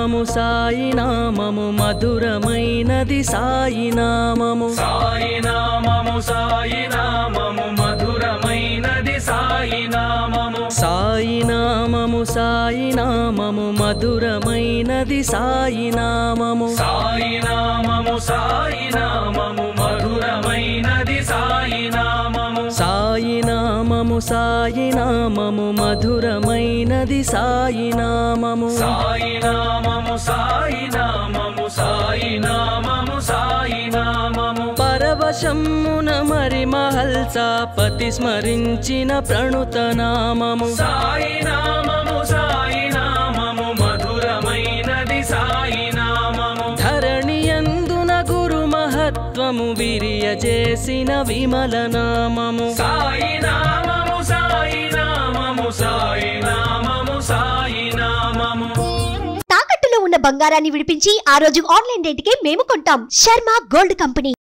నామము సాయి నామము మధురమైనది సాయి నామము సాయి నామము సాయి నామము మధురమైనది సాయి నామము సాయి నామము సాయి నామము మధురమైనది సాయి నామము సాయి నామము సాయి నామము మధురమైనది సాయి నామము సాయి నామము సాయి నామము మధురమైనది సాయి నామము సాయి నామము సాయి నామము సాయి నామము సాయి నామము పరవశమున మరి మహల్సా పతి స్మరించిన ప్రణుత నామము సాయి నామము సాయి నామము మధురమైనది సాయి నామము ధరణియందున గురు మహత్వము విరియ చేసిన విమల నామము సాయి నామము సాయి నామము సాయి నామము సాయి నామము తాకట్టులో ఉన్న బంగారాన్ని విడిపించి ఆ రోజు ఆన్లైన్ రేటుకే మేము కొంటాం శర్మ గోల్డ్ కంపెనీ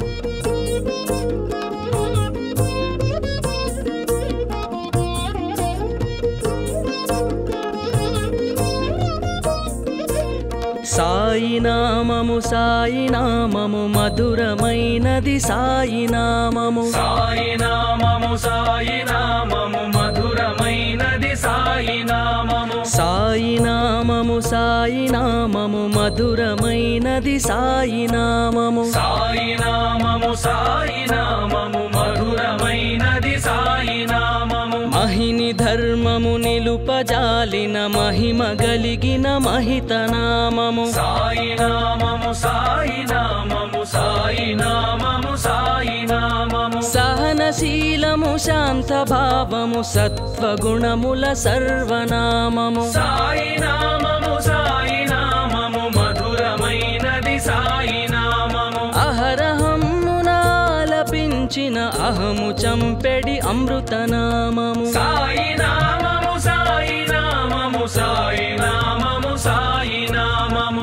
సాయి నామము సాయి నామము మధురమైనది సాయి నామము సాయి నామము సాయి నామము మధురమైనది సాయి నామము సాయి నామము సాయి నామము మధురమైనది సాయి నామము సాయి నామము సాయి నామము మధురమైనది సాయి నామము మహిని ధర్మము నిలుపజాలిన మహిమ గలిగిన మహిత నామము సాయి నామము సాయి నామము సాయి నామము సాయి నామము సహనశీలము శాంత భావము సత్వగుణముల సర్వనామము సాయి నామము సాయి నామము మధురమైనది సాయి నామము అహరహమునాలపించిన అహము చంపెడి అమృతనామము సాయి నామము సాయి నామము సాయి నామము సాయి నామము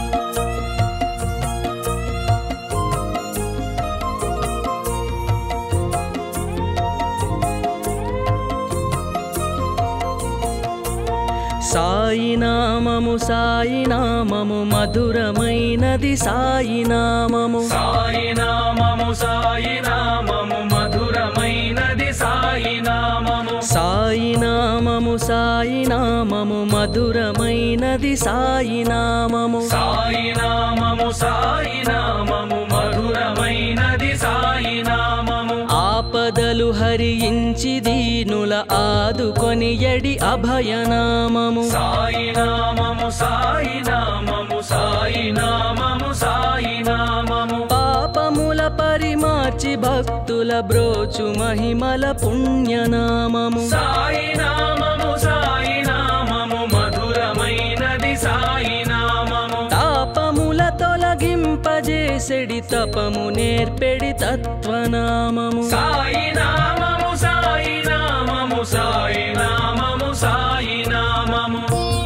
సాయి నామము సాయి నామము మధురమైనది సాయి నామము సాయి నామము సాయి నామము మధురమైనది సాయి నామము సాయి నామము సాయి నామము మధురమైనది సాయి నామము సాయి నామము సాయి నామము మధురమైనది సాయి నామము ఆపదలు హరించి దీనుల ఆదుకొని ఎడి అభయనామము సాయి నామము సాయి నామము సాయి నామము సాయి నామము పాపముల పరిమార్చి భక్తుల బ్రోచు మహిమల పుణ్యనామము సాయి నామము సాయి నామము మధురమైనది సాయి నామము తాపముల తొలగింపజేసెడి తపము నేర్పెడి తత్వనామము సాయి నామము సాయి నామము సాయి నామము సాయి నామము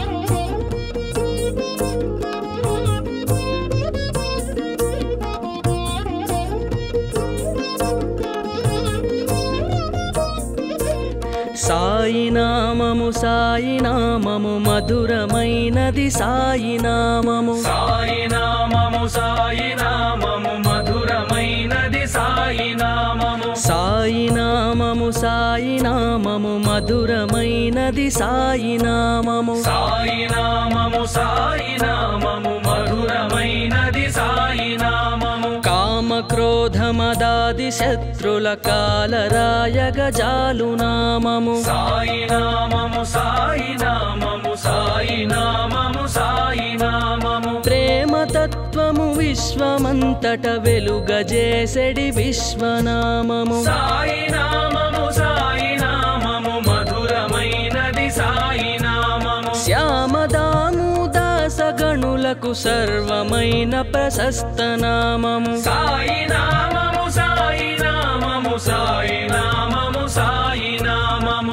సాయి నామము సాయి నామము మధురమైనది సాయి నామము సాయి నామము సాయి నామము మధురమైనది సాయి నామము సాయి నామము సాయి నామము మధురమైనది సాయి నామము సాయి నామము సాయి నామము మధురమైనది సాయి నామము కామ క్రోధ మదాది శత్రుల కాలరాయగ జాలు నామము సాయి నామము సాయి నామము సాయి నామము సాయి నామము ప్రేమ తత్వము విశ్వమంతట వెలుగజేసెడి విశ్వనామము సాయి నామము సాయి నామము మధురమైనది సాయి నామము శ్యామదాము దాసగణులకు సర్వమైన ప్రశస్త నామము సాయి నామము సాయి నామము సాయి నామము సాయి నామము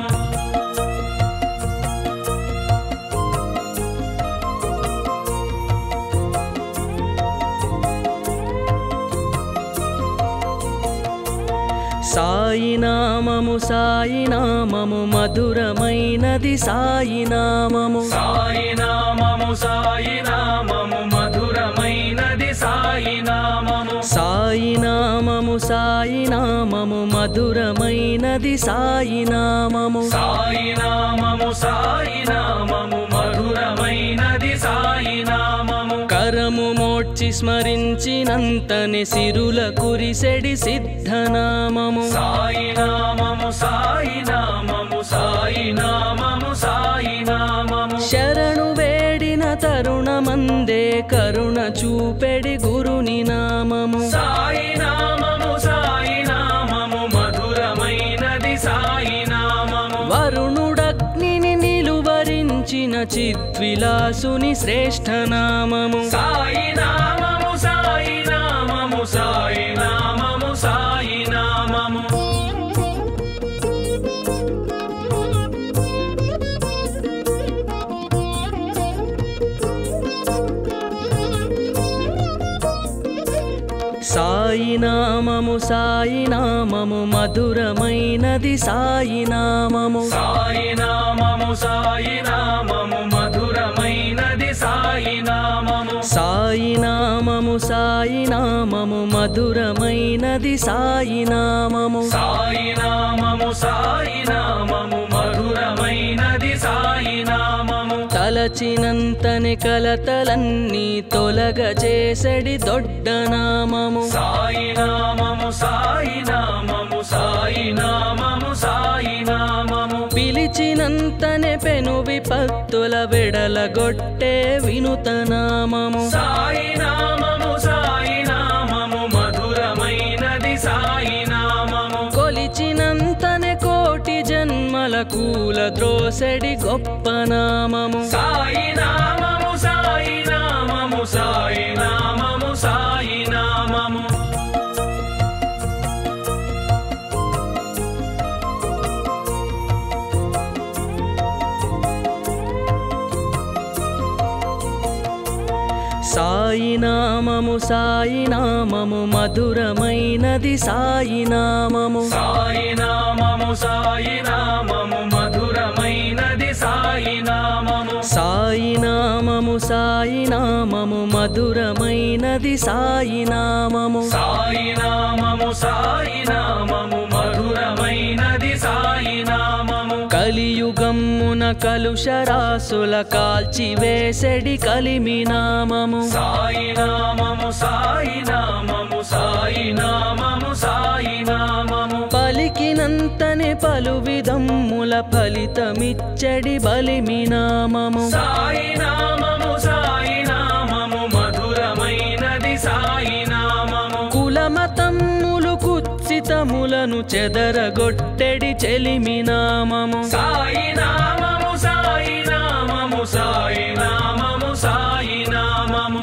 సాయి నామము సాయి నామము మధురమైనది సాయి నామము సాయి నామము సాయి నామము మధురమైనది సాయి నామము సాయి నామము సాయి నామము మధురమైనది సాయి నామము సాయి నామము సాయి నామము మధురమైనది సాయి నామము కరము మోడ్చి స్మరించినంతనే సిరుల కురిసెడి సిద్ధనామము సాయి నామము సాయి నామము సాయి నామము సాయి నామము శరణు వేడిన తరుణమందే కరుణ చూపెడి గురుని నామము సాయి నామము సాయి నామము మధురమైనది సాయి నామము వరుణుడగ్నిని నిలువరించిన చిద్విలాసుని శ్రేష్ఠ నామము సాయి నామము సాయి నామము సాయి నామము సాయి నామము సాయి నామము సాయి నామము మధురమైనది సాయి నామము సాయి నామము సాయి నామము మధురమైనది సాయి నామము సాయి నామము సాయి నామము మధురమైనది సాయి నామము సాయి నామము సాయి నామము మధురమైనది సాయి నామము తలచినంతని కలతలన్నీ తొలగజేసడి దొడ్డ నామము సాయి నామము సాయి నామము సాయి నామము సాయి నామము పిలిచినంతనే పెను విపత్తుల వెడలగొట్టే వినుత నామము సాయి నామము సాయి నామము మధురమైనది సాయి నామము కొలిచినంతనే కోటి జన్మల కూల ద్రోసెడి గొప్ప నామము సాయి నామము సాయి నామము సాయి నామము సాయి నామము సాయి నామము సాయి నామము మధురమైనది సాయి నామము సాయి నామము సాయి నామము మధురమైనది సాయి నామము సాయి నామము సాయి నామము మధురమైనది సాయి నామము సాయి నామము సాయి నామము మధురమైనది సాయి నామము కలియుగమ్మున కలుషరాసుల కాల్చివేసెడి కలిమి నామము సాయి నామము సాయి నామము సాయి నామము సాయి నామము పలికినంతనే పలు విధమ్ముల ఫలితమిచ్చడి బలిమి నామము సాయి నామము సాయి నామము మధురమైనది సాయి నామము కులమతమ్ములు కుత్సితములను చెదరగొట్టెడి చెలిమి నామము సాయి నామము సాయి నామము సాయి నామము సాయి నామము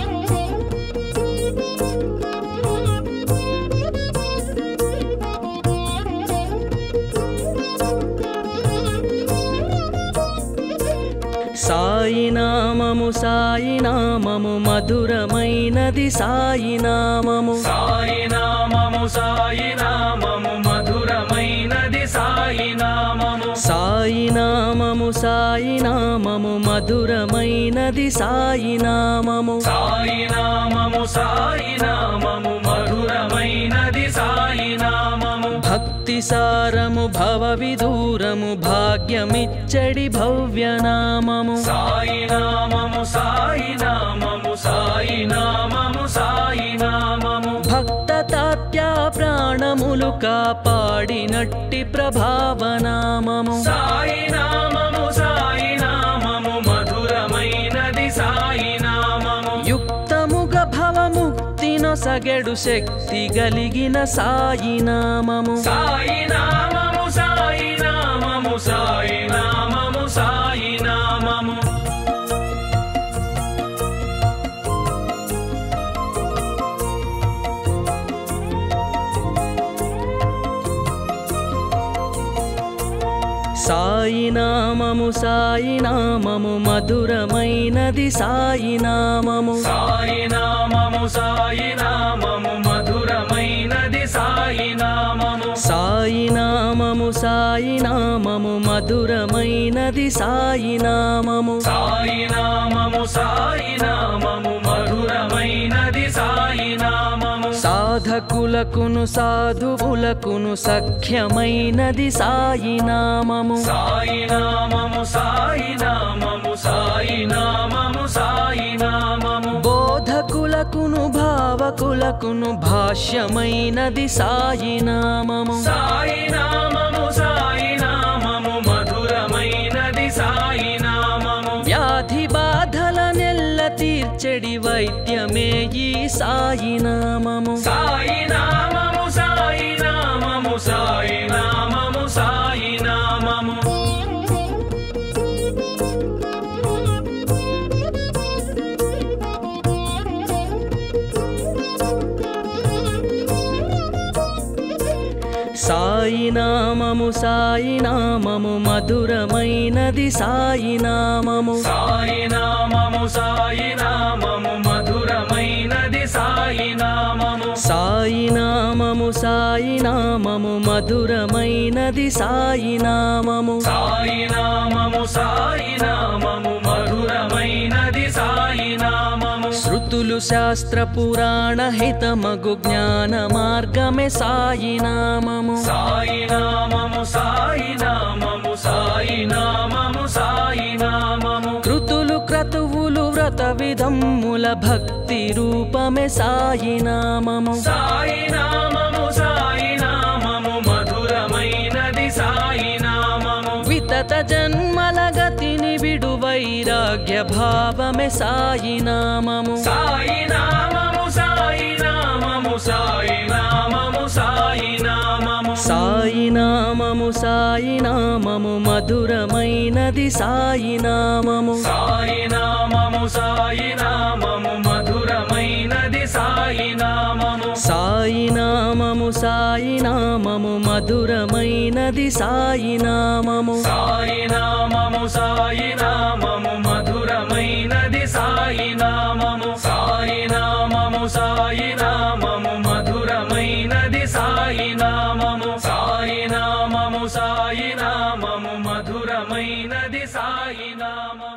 సాయి నామము సాయి నామము మధురమైనది సాయి నామము సాయి నామము సాయి నామము మధురమైనది సాయి నామము సాయి నామము సాయి నామము మధురమైనది సాయి నామము సాయి నామము సాయి నామము మధురమైనది సాయి నామము భక్తి సారము భవ విదూరము భాగ్యమిచ్చడి భవ్య నామము సాయి నామము సాయి నామము సాయి నామము సాయి నామము భక్త తాత్యా ప్రాణములు కాపాడినట్టి ప్రభావనామము సాయి నామము సాయి నామము మధురమైనది సాయి నామము యుక్తముగ భవముక్తి నొసగెడు శక్తి గలిగిన సాయి నామము సాయి నామము సాయి నామము సాయి నామము సాయి నామము సాయి సాయి నామము సాయి నామము మధురమైనది సాయి నామము సాయి నామము సాయి నామము మధురమైనది సాయి నామము సాయి నామము సాయి నామము మధురమైనది సాయి నామము సాయి నామము సాయి నామము మధురమైనది సాయి నామము సాధకులకును సాధువులకును సఖ్యమైనది సాయి నామము సాయి నామము సాయి నామము సాయి నామము సాయి నామము బోధకులకును భావకులకును భాష్యమైనది సాయి నామము సాయి నామము సాయి నామము మధురమైనది సాయి నామము వ్యాధి బాధల నెల్ల తీర్చెడి వైద్యమే ఈ సాయి నామము సాయి నామము సాయి నామము సాయి నామము సాయి నామము సాయి నామము సాయి నామము మధురమైనది సాయి నామము సాయి నామము సాయి నామము మధురమైనది సాయి నామము సాయి నామము సాయి నామము మధురమైనది సాయి నామము సాయి నామము సాయి నామము మధురమైనది సాయి నామము శృతులు శాస్త్ర పురాణ హితమగు జ్ఞాన మార్గమే సాయి నామము సాయి నామము సాయి నామము సాయి నామము సాయి నామము కృతులు క్రతువులు వ్రత విధమ్ముల భక్తి రూపమే సాయి నామము సాయి నామము సాయి నామము మధురమైనది సాయి నామము వితత జన్మల గతిని విడు వైరాగ్య భావమే సాయి నామము సాయి నామము సాయి నామము సాయి నామము సాయి నామము సాయి నామము సాయి నామము మధురమైనది సాయి నామము సాయి నామము సాయి నామము మధురమైనది సాయి నామము సాయి నామము సాయి నామము మధురమైనది సాయి నామము సాయి నామము సాయి నామము మధురమైనది సాయి నామము సాయి నామము సాయి నామము మధురమైనది సాయి నామము సాయి నామము సాయి నామము మధురమైనది సాయి నామము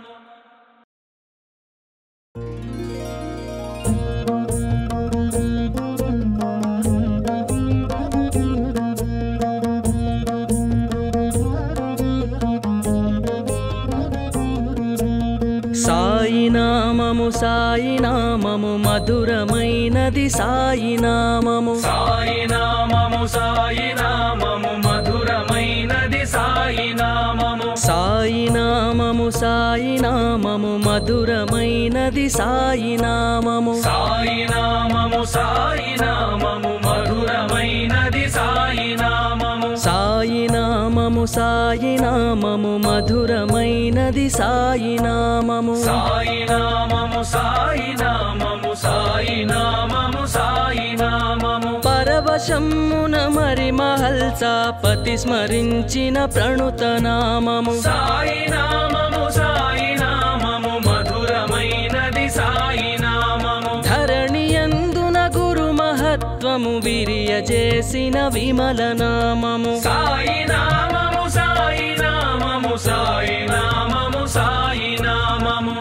సాయి నామము సాయి నామము మధురమైనది సాయి నామము సాయి నామము సాయి నామము మధురమైనది సాయి నామము సాయి నామము సాయి నామము మధురమైనది సాయి నామము సాయి నామము సాయి నామము మధురమైనది సాయి నామము సాయి నామము సాయి నామము మధురమైనది సాయి నామము సాయి నామము సాయి నామము సాయి నామము సాయి నామము పరవశమున మరి మహల్సా పతి స్మరించిన ప్రణుత నామము సాయి నామము సాయి నామము మధురమైనది సాయి నామము ధరణియందున గురు మహత్వము విరియజేసిన విమల నామము సాయి నామము సాయి నామము సాయి నామము సాయి నామము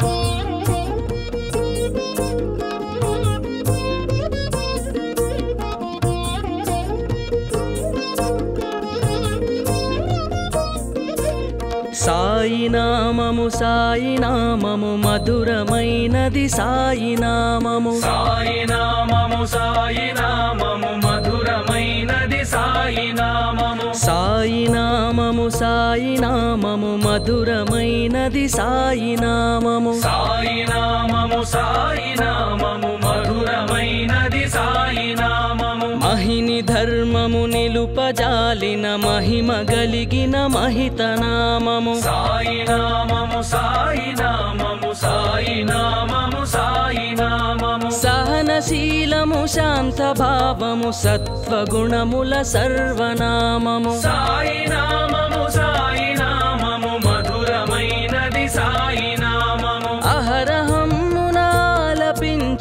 సాయి నామము సాయి నామము మధురమైనది సాయి నామము సాయి నామము సాయి నామము మధురమైనది సాయి నామము సాయి నామము సాయి నామము మధురమైనది సాయి నామము సాయి నామము సాయి నామము మధురమైనది సాయి నామము మహిని ధర్మము నిలుపజాలిన మహిమ గలిగిన మహిత నామము సాయి నామము సాయి నామము సాయి నామము సాయి నామము సహనశీలము శాంత భావము సత్వగుణముల సర్వనామము సాయి నామము సాయి నామము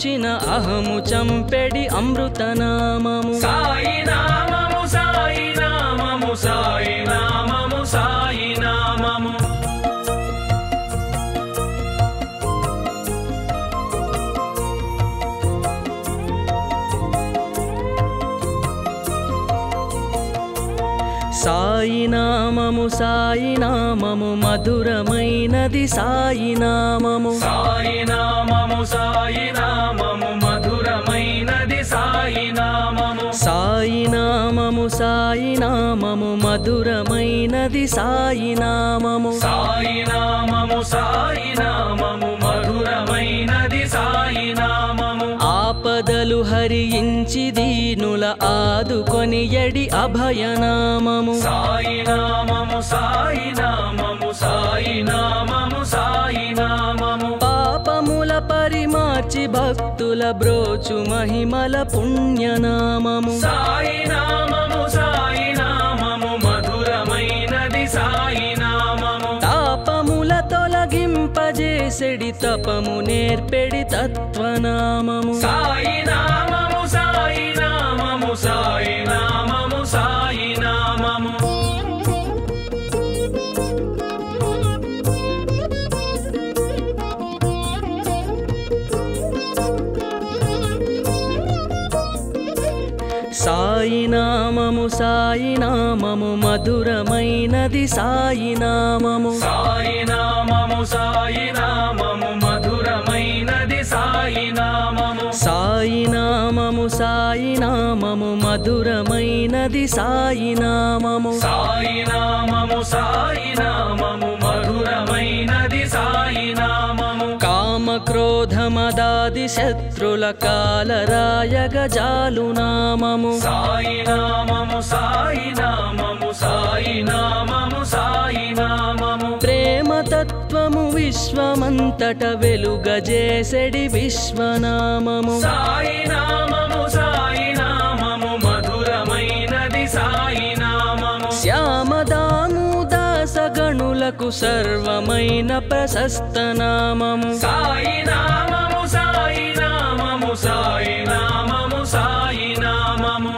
బ్రోచిన అహము చంపెడి అమృతనామము సాయి నామము సాయి నామము సాయి నామము సాయి నామము సాయి నామము సాయి నామము మధురమైనది సాయి నామము సాయి నామము సాయి నామము మధురమైనది సాయి నామము సాయి నామము సాయి నామము మధురమైనది సాయి నామము సాయి నామము సాయి నామము మధురమైనది సాయి నామము ఆపదలు హరించి దీనుల ఆదుకొని ఎడి అభయనామము సాయి నామము సాయి నామము సాయి నామము సాయి నామము పాపముల పరిమార్చి భక్తుల బ్రోచు మహిమల పుణ్యనామము సాయి నామము సాయి నామము మధురమైనది సాయి నామము తాపముల తొలగింపజేసెడి తపము నేర్పెడి తత్వనామము సాయి నామము సాయి నామము సాయి నామము సాయి నామము సాయి నామము సాయి నామము మధురమైనది సాయి నామము సాయి నామము సాయి నామము మధురమైనది సాయి నామము సాయి నామము సాయి నామము మధురమైనది సాయి నామము సాయి నామము సాయి నామము మధురమైనది సాయి నామము కామ క్రోధ మదాది శత్రుల కాలరాయగ జాలు నామము సాయి నామము సాయి నామము సాయి నామము సాయి నామము ప్రేమ తత్వము విశ్వమంతట వెలుగజేసెడి విశ్వనామము సాయి నామము సాయి నామము మధురమైనది సాయి నామము శ్యామదాము దాసగణులకు సర్వమైన ప్రశస్త నామము సాయి నామము సాయి నామము సాయి నామము సాయి నామము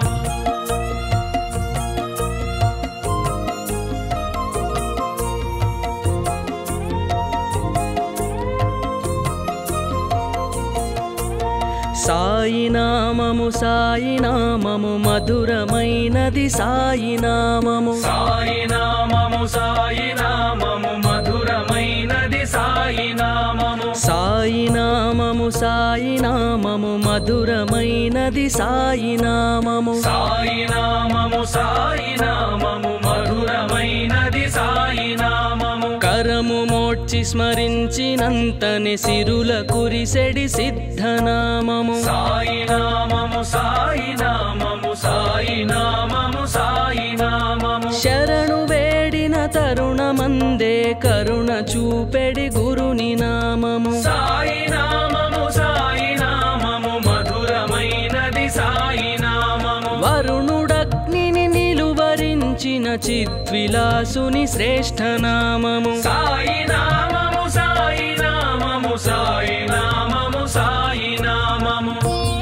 సాయి నామము సాయి నామము మధురమైనది సాయి నామము సాయి నామము సాయి నామము మధురమైనది సాయి నామము సాయి నామము సాయి నామము మధురమైనది సాయి నామము సాయి నామము సాయి నామము మధురమైనది సాయి నామము కరము మోడ్చి స్మరించినంతని సిరుల కురిసెడి సిద్ధనామము సాయి నామము సాయి నామము సాయి నామము సాయి నామము శరణు వేడిన తరుణమందే కరుణ చూపెడి గురుని నామము సాయి నామము సాయి నామము మధురమైనది సాయి నామము వరుణుడగ్నిని నిలువరించిన చిద్విలాసుని శ్రేష్ఠ నామము సాయి నామము సాయి నామము సాయి నామము సాయి నామము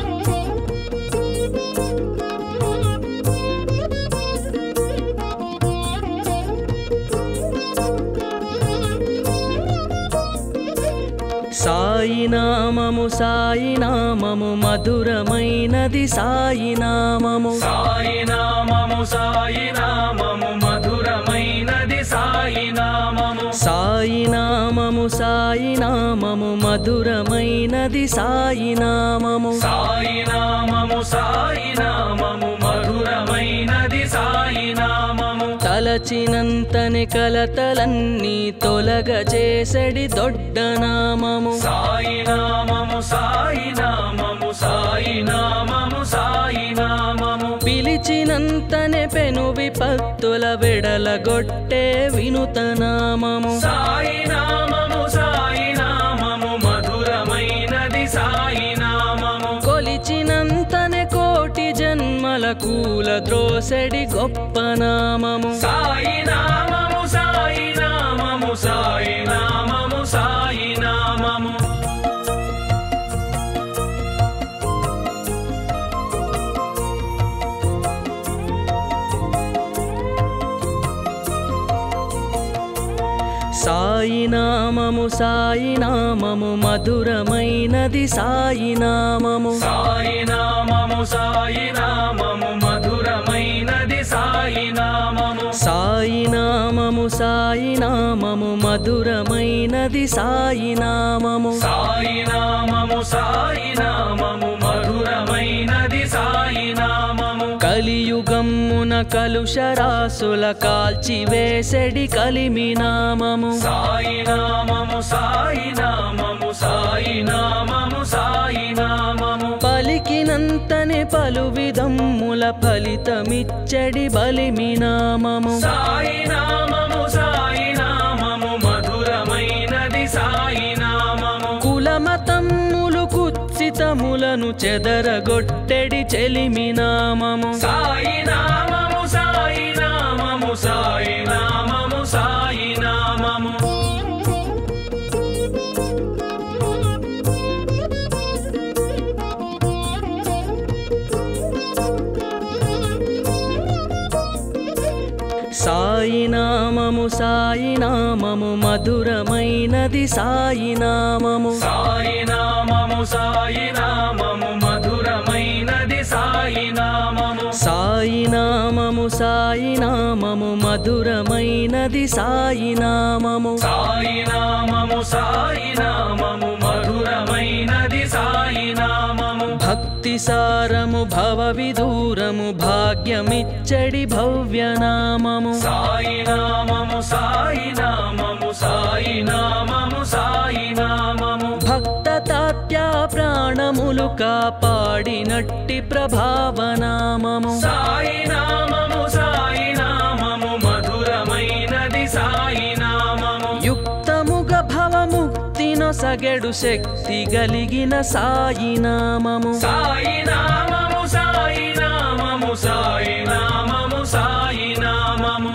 సాయి నామము సాయి నామము మధురమైనది సాయి నామము సాయి నామము సాయి నామము మధురమైనది సాయి నామము సాయి నామము సాయి నామము మధురమైనది సాయి నామము సాయి నామము సాయి నామము మధురమైనది సాయి నామము తలచినంతని కలతలన్నీ తొలగచేసడి దొడ్డ నామము సాయి నామము సాయి నామము సాయి నామము సాయి నామము పిలిచినంతనే పెను విపత్తుల వెడలగొట్టే వినుత నామము సాయి నామము సాయి నామము మధురమైనది సాయి నామము కొలిచినంతనే కోటి జన్మల కూల ద్రోసెడి గొప్ప నామము సాయి నామము సాయి నామము సాయి నామము సాయి నామము సాయి నామము సాయి నామము మధురమైనది సాయి నామము సాయి నామము సాయి నామము మధురమైనది సాయి నామము సాయి నామము సాయి నామము మధురమైనది సాయి నామము సాయి నామము సాయి నామము మధురమైనది సాయి నామము కలియుగమ్మున కలుషరాసుల కాల్చివేసెడి కలిమి నామము సాయి నామము సాయి నామము సాయి నామము సాయి నామము పలికినంతనే పలు విధమ్ముల ఫలితమిచ్చడి బలిమి నామము సాయి నామము సాయి నామము మధురమైనది సాయి నామము కులమతమ్ములు కుత్సితములను చెదరగొట్టెడి చెలిమి నామము సాయి నామము సాయి నామము సాయి నామము సాయి నామము సాయి నామము సాయి నామము మధురమైనది సాయి నామము సాయి నామము సాయి నామము మధురమైనది సాయి నామము సాయి నామము సాయి నామము మధురమైనది సాయి నామము సాయి నామము సాయి నామము మధురమైనది సాయి నామము భక్తి సారము భవ విదూరము భాగ్యమిచ్చడి భవ్య నామము సాయి నామము సాయి నామము సాయి నామము సాయి నామము భక్త తాత్యా ప్రాణములు కాపాడినట్టి ప్రభావనామము సాయి నామము సాయి నామము మధురమైనది సాయి నామము యుక్తముగ భవముక్తినొ సగెడు శక్తి గలిగిన సాయి నామము సాయి నామము సాయి నామము సాయి నామము సాయి నామము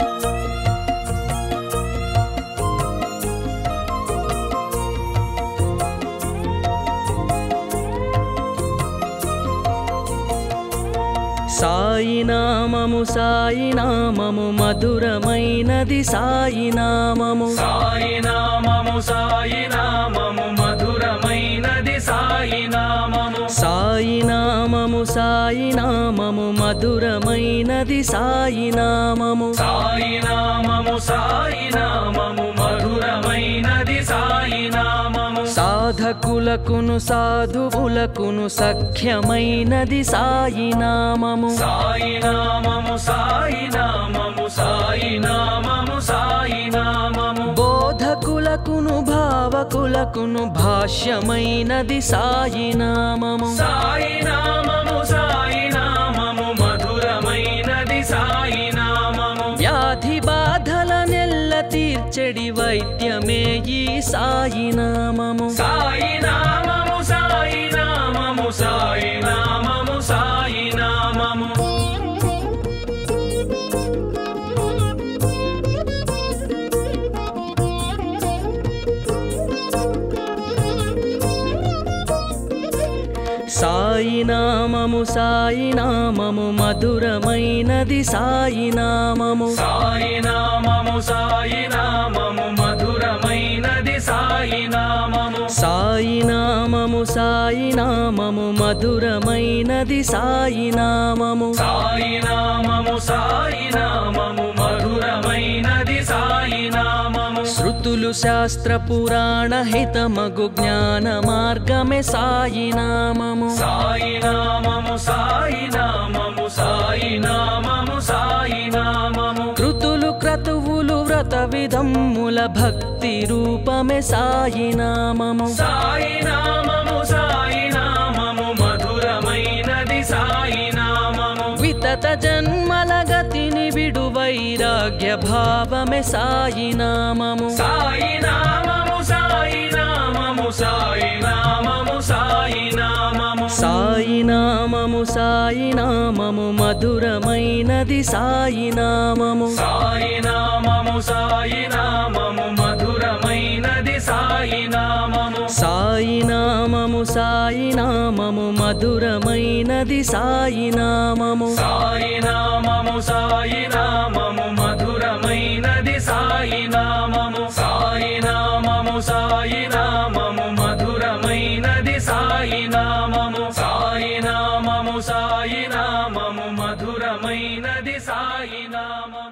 సాయి నామము సాయి నామము మధురమైనది సాయి నామము సాయి నామము సాయి నామము మధురమైనది సాయి నామము సాయి నామము సాయి నామము మధురమైనది సాయి నామము సాయి నామము సాయి నామము మధురమైనది సాయి నామము సాధకులకును సాధువులకును సఖ్యమైనది సాయి నామము సాయి నామము సాయి నామము సాయి నామము సాయి నామము బోధకులకును భావకులకును భాష్యమైనది సాయి నామము సాయి నామము సాయి నామము మధురమైనది సాయి నామము వ్యాధి బాధల నెల్ల తీర్చెడి వైద్యమే ఈ సాయి నామము సాయి నామము సాయి నామము సాయి నామము సాయి నామము సాయి నామము సాయి నామము మధురమైనది సాయి నామము సాయి నామము సాయి నామము మధురమైనది సాయి నామము సాయి నామము సాయి నామము మధురమైనది సాయి నామము సాయి నామము సాయి నామము మధురమైనది సాయి నామము శృతులు శాస్త్ర పురాణ హితమగు జ్ఞాన మార్గమే సాయి నామము సాయి నామము సాయి నామము సాయి నామము సాయి నామము కృతులు క్రతువులు వ్రత విధమ్ముల భక్తి రూపమే సాయి నామము సాయి నామము సాయి నామము మధురమైనది సాయి నామము వితత జన్మల గతిని విడు వైరాగ్య భావమే సాయి నామము సాయి నామము సాయి నామము సాయి నామము సాయి నామము సాయి నామము సాయి నామము మధురమైనది సాయి నామము సాయి నామము సాయి నామము మధురమైనది సాయి నామము సాయి నామము సాయి నామము మధురమైనది సాయి నామము సాయి నామము సాయి నామము మధురమైనది సాయి నామము సాయి నామము సాయి నామము మధురమైనది సాయి నామము సాయి నామము సాయి నామము మధురమైనది సాయి నామము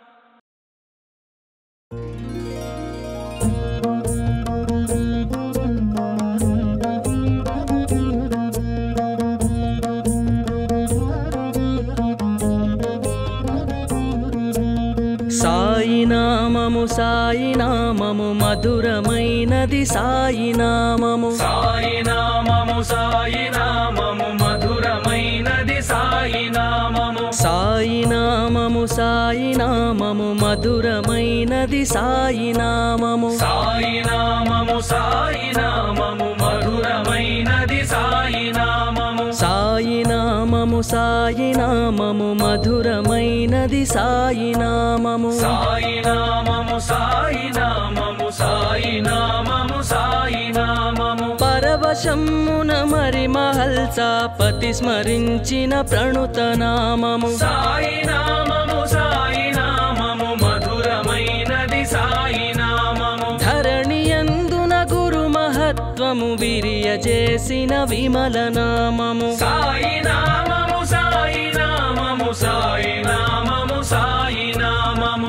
సాయి నామము సాయి నామము మధురమైనది సాయి నామము సాయి నామము సాయి నామము మధురమైనది సాయి నామము సాయి నామము సాయి నామము మధురమైనది సాయి నామము సాయి నామము సాయి నామము మధురమైనది సాయి నామము సాయి నామము సాయి నామము మధురమైనది సాయి నామము సాయి నామము సాయి నామము సాయి నామము సాయి నామము పరవశమున మరి మహల్సాపతి స్మరించిన ప్రణుత నామము సాయి నామము సాయి నామము మధురమైనది సాయి నామము ధరణియందున గురు మహత్వము విరియజేసిన విమల నామము సాయి నామము సాయి నామము సాయి నామము సాయి నామము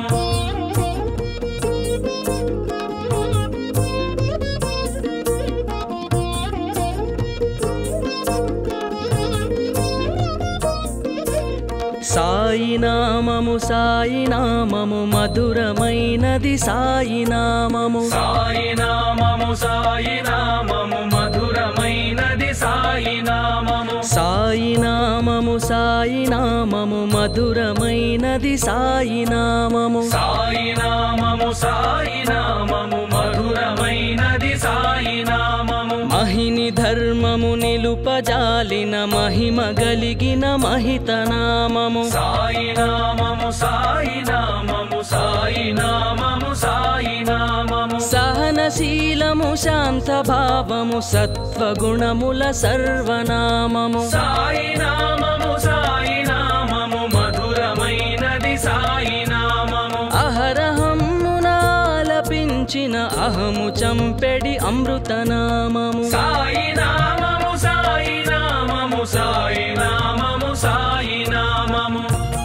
సాయి నామము సాయి నామము మధురమైనది సాయి నామము సాయి నామము సాయి నామము మధురమైనది సాయి నామము సాయి నామము సాయి నామము మధురమైనది సాయి నామము సాయి నామము సాయి నామము మధురమైనది సాయి నామము మహిని ధర్మము నిలుపజాలిన మహిమ గలిగిన మహిత నామము సాయి నామము సాయి నామము సాయి నామము సాయి నామము సహనశీలము శాంత భావము సత్వగుణముల సర్వనామము సాయి నామము సాయి నామము మధురమైనది సాయి నామము అహరహమ్మున ఆలపించిన అహము చంపెడి అమృతనామము సాయి నామము సాయి నామము సాయి నామము సాయి నామము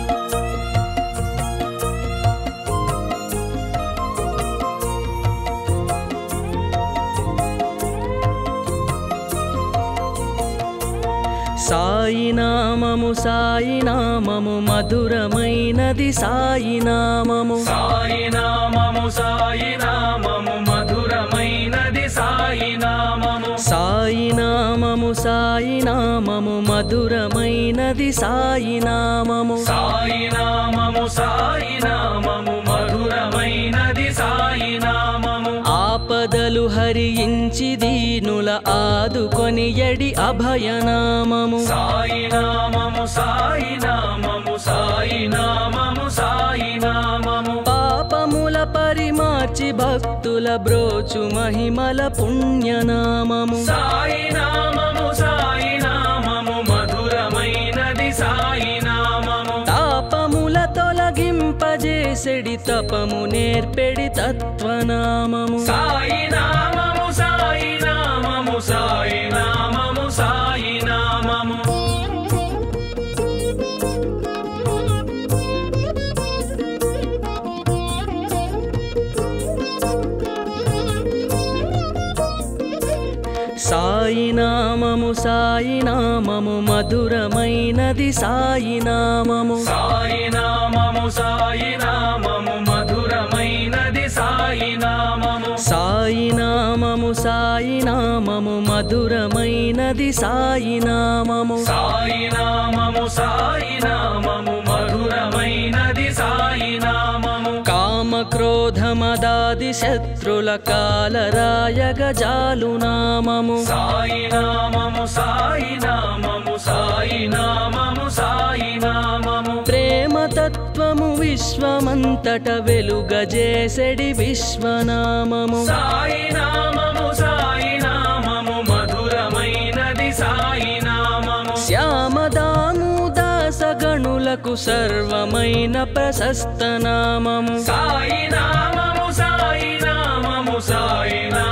సాయి నామము సాయి నామము మధురమైనది సాయి నామము సాయి నామము సాయి నామము మధురమైనది సాయి నామము సాయి నామము సాయి నామము మధురమైనది సాయి నామము సాయి నామము సాయి నామము మధురమైనది సాయి నామము ఆపదలు హరించి దీనుల ఆదుకొని ఎడి అభయనామము సాయి నామము సాయి నామము సాయి నామము సాయి నామము పాపముల పరిమార్చి భక్తుల బ్రోచు మహిమల పుణ్యనామము సాయి నామము సాయి నామము మధురమైనది సాయి నామము తాపముల తొలగింపజేసెడి తపము నేర్పెడి తత్వనామము సాయి నామము సాయి నామము సాయి నామము సాయి నామము సాయి నామము సాయి నామము మధురమైనది సాయి నామము సాయి నామము సాయి నామము మధురమైనది సాయి నామము సాయి నామము సాయి నామము మధురమైనది సాయి నామము సాయి నామము సాయి నామము మధురమైనది సాయి నామము కామ క్రోధమదాది శత్రుల కాలరాయగ జాలు నామము సాయి నామము సాయి నామము సాయి నామము సాయి నామము ప్రేమ తత్వము విశ్వమంతట వెలుగజేసెడి విశ్వనామము సాయి నామము సాయి నామము మధురమైనది సాయి నామము శ్యామదాము దాసగణులకు సర్వమైన ప్రశస్త నామము సాయి నామము సాయి నామము సాయి నామము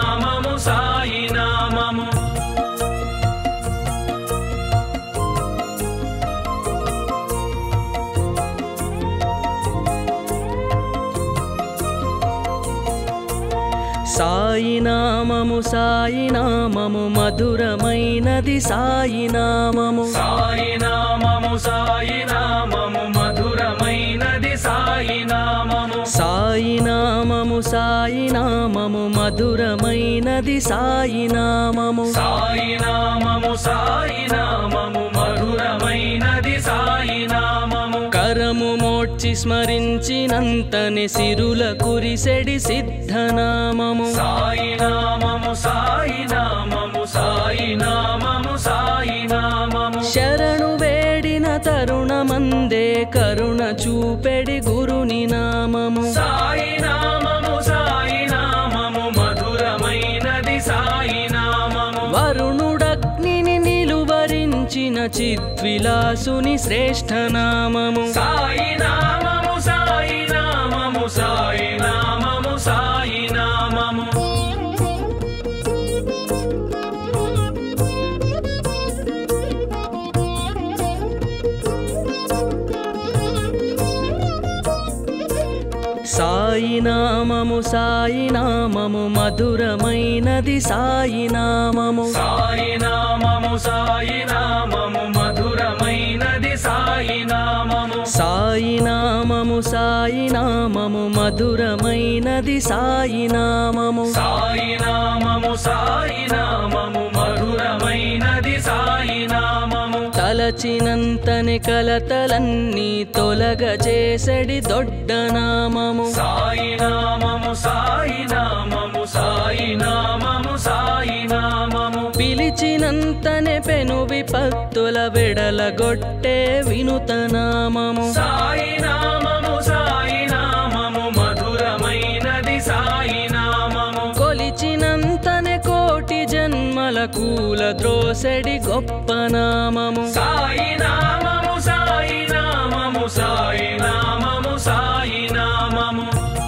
సాయి నామము సాయి నామము మధురమైనది సాయి నామము సాయి నామము సాయి నామము మధురమైనది సాయి నామము సాయి నామము సాయి నామము మధురమైనది సాయి నామము సాయి నామము సాయి నామము మధురమైనది సాయి నామము కరము మోడ్చి స్మరించినంతనే సిరుల కురిసెడి సిద్ధనామము సాయి నామము సాయి నామము సాయి నామము సాయి నామము శరణు వేడిన తరుణమందే కరుణ చూపెడి గురుని నామము సాయి నామము సాయి నామము మధురమైనది సాయి నామము వరుణుడగ్నిని నిలువరించిన చిద్విలాసుని శ్రేష్ఠ నామము సాయి నామము సాయి నామము సాయి నామము సాయి నామము సాయి నామము సాయి నామము మధురమైనది సాయి నామము సాయి నామము సాయి నామము మధురమైనది సాయి నామము సాయి నామము సాయి నామము మధురమైనది సాయి నామము సాయి నామము సాయి నామము మధురమైనది సాయి నామము తలచినంతని కలతలన్నీ తొలగ చేసడి దొడ్డ నామము సాయి నామము సాయి నామము సాయి నామము సాయి నామము పిలిచినంతనే పెను విపత్తుల వెడలగొట్టే వినుత నామము సాయి నామము సాయి నామము మధురమైనది సాయి నామము కొలిచినంతనే కోటి జన్మల కూల ద్రోసెడి గొప్ప నామము సాయి నామము సాయి నామము సాయి నామము సాయి నామము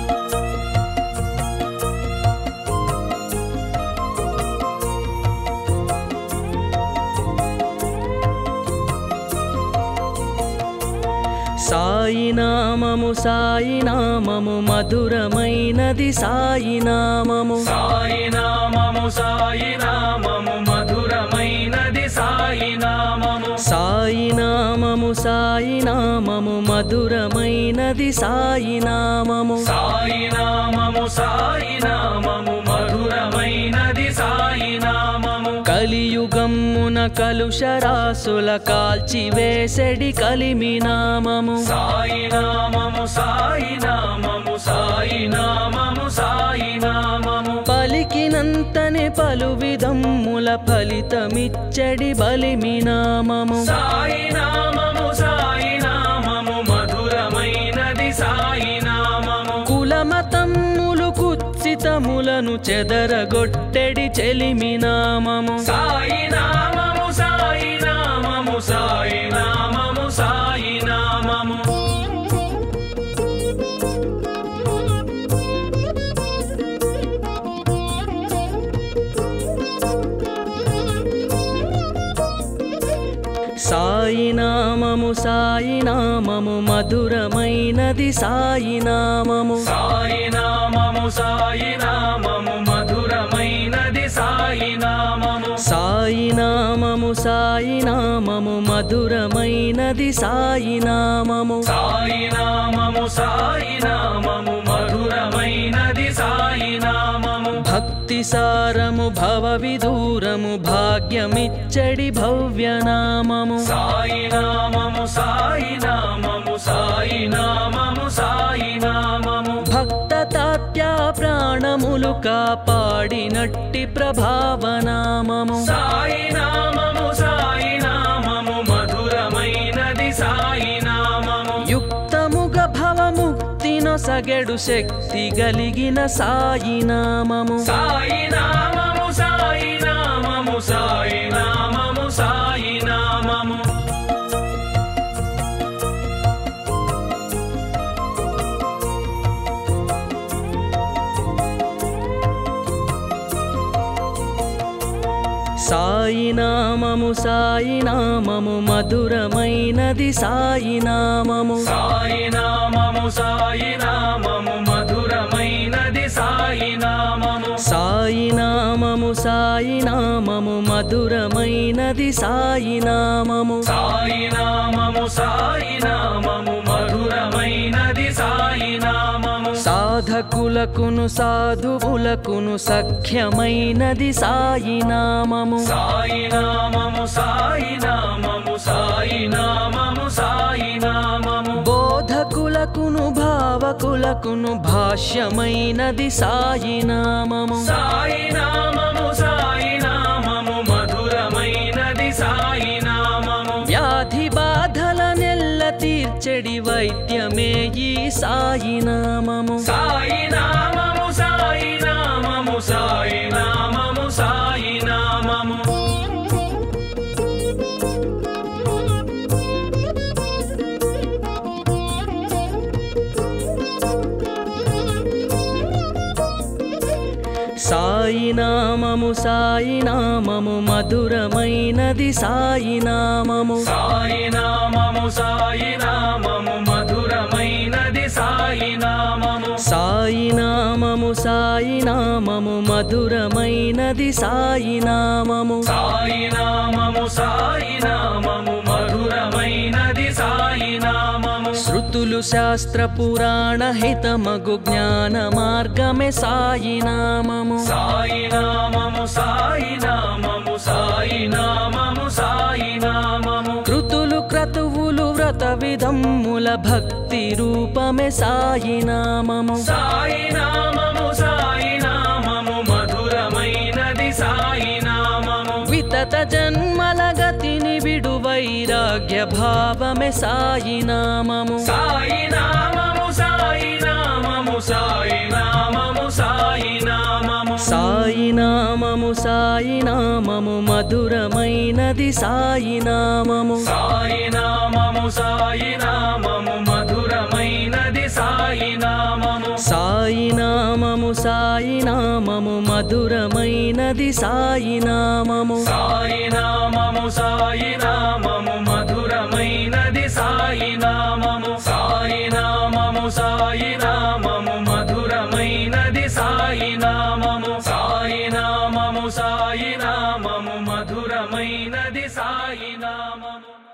సాయి నామము సాయి నామము మధురమైనది సాయి నామము సాయి నామము సాయి నామము మధురమైనది సాయి నామము సాయి నామము సాయి నామము మధురమైనది సాయి నామము సాయి నామము సాయి నామము మధురమైనది సాయి నామము కలియుగమ్మున కలుషరాసుల కాల్చి వేసెడి కలిమి నామము సాయి నామము సాయి నామము సాయి నామము సాయి నామము పలికినంతనే పలు విధమ్ముల ఫలితమిచ్చడి బలిమి నామము సాయి నామము సాయి నామము మధురమైనది సాయి నామము కులమతమ్ములు కుత్సితములను చెదరగొట్టెడి చెలిమి నామము సాయి నామము సాయి నామము సాయి నామము సాయి నామము సాయి నామము సాయి నామము మధురమైనది సాయి నామము సాయి నామము సాయి నామము మధురమైనది సాయి నామము సాయి నామము సాయి నామము మధురమైనది సాయి నామము సాయి నామము సాయి నామము మధురమైనది సాయి నామము భక్తి సారము భవ విదూరము భాగ్యమిచ్చడి భవ్య నామము సాయి నామము సాయి నామము సాయి నామము సాయి నామము భక్త తాత్య ప్రాణములు కాపాడినట్టి ప్రభావనామము సాయి నామము సాయి నామము మధురమైనది సాయి నామము యుక్తముగ భవముక్తి నొసగెడు శక్తి గలిగిన సాయి నామము సాయి నామము సాయి నామము సాయి నామము సాయి నామము సాయి నామము సాయి నామము మధురమైనది సాయి నామము సాయి నామము సాయి నామము మధురమైనది సాయి నామము సాయి నామము సాయి నామము మధురమైనది సాయి నామము సాయి నామము సాయి నామము మధురమైనది సాయి నామము సాధకులకును సాధువులకును సఖ్యమైనది సాయి నామము సాయి నామము సాయి నామము సాయి నామము సాయి నామము బోధకులకును భావకులకును భాష్యమైనది సాయి నామము సాయి నామము సాయి నామము మధురమైనది సాయి నామము వ్యాధి బాధల నెల్ల తీర్చెడి వైద్యమే ఈ సాయి నామము సాయి నామము సాయి నామము సాయి నామము సాయి నామము సాయి నామము సాయి నామము మధురమైనది సాయి నామము సాయి నామము సాయి నామము మధురమైనది సాయి నామము సాయి నామము సాయి నామము మధురమైనది సాయి నామము సాయి నామము సాయి నామము మధురమైనది సాయి నామము శృతులు శాస్త్ర పురాణ హితమగు జ్ఞాన మార్గమే సాయి నామము సాయి నామము సాయి నామము సాయి నామము సాయి నామము కృతులు క్రతువులు వ్రత విధమ్ముల భక్తి రూపమే సాయి నామము సాయి నామము సాయి నామము మధురమైనది సాయి నామము వితత జన్మల గతిని విడు వైరాగ్య భావమే సాయి నామము సాయి నామము సాయి నామము సాయి నామము సాయి నామము సాయి నామము సాయి నామము మధురమైనది సాయి నామము సాయి నామము సాయి నామము మధురమైనది సాయి నామము సాయి నామము సాయి నామము మధురమైనది సాయి నామము సాయి నామము సాయి నామము మధురమైనది సాయి నామము సాయి నామము సాయి నామము మధురమైనది సాయి నామము సాయి నామము సాయి నామము మధురమైనది సాయి నామము